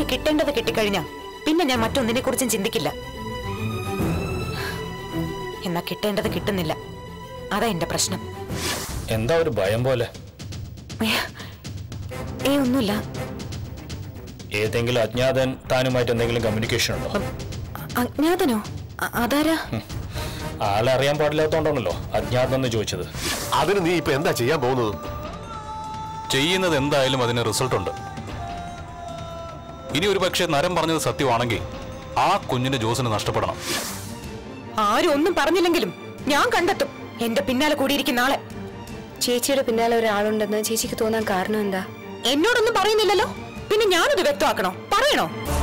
എനിക്ക് കിട്ടേണ്ടത് കിട്ടിക്കഴിഞ്ഞാ പിന്നെ ഞാൻ മറ്റൊന്നിനെ കുറിച്ചും ചിന്തിക്കില്ല എന്നാ കിട്ടേണ്ടത് കിട്ടുന്നില്ല അതാ എന്റെ പ്രശ്നം എന്താ ഒരു ഭയം പോലെ ഏ ഒന്നുമില്ല ഏതെങ്കിലും അജ്ഞാതൻ താനുമായിട്ട് എന്തെങ്കിലും കമ്മ്യൂണിക്കേഷൻ ഉണ്ടോ അജ്ഞാതനോ അ- അതാരാ ആളെ അറിയാൻ പാടില്ലാത്തോണ്ടാണല്ലോ അജ്ഞാതൻ എന്ന് ചോദിച്ചത് അതിന് നീ ഇപ്പൊ എന്താ ചെയ്യാൻ പോകുന്നത് ചെയ്യുന്നത് എന്തായാലും അതിന് റിസൾട്ട് ഉണ്ട് ഇനി ഒരു പക്ഷേ നരം പറഞ്ഞത് സത്യമാണെങ്കിൽ ആ കുഞ്ഞിന്റെ ജോസിന് നഷ്ടപ്പെടണം ആരും ഒന്നും പറഞ്ഞില്ലെങ്കിലും ഞാൻ കണ്ടെത്തും എന്റെ പിന്നാലെ കൂടിയിരിക്കുന്ന ആളെ ചേച്ചിയുടെ പിന്നാലെ ഒരാളുണ്ടെന്ന് ചേച്ചിക്ക് തോന്നാൻ കാരണം എന്താ എന്നോടൊന്നും പറയുന്നില്ലല്ലോ പിന്നെ ഞാനത് വ്യക്തമാക്കണോ പറയണോ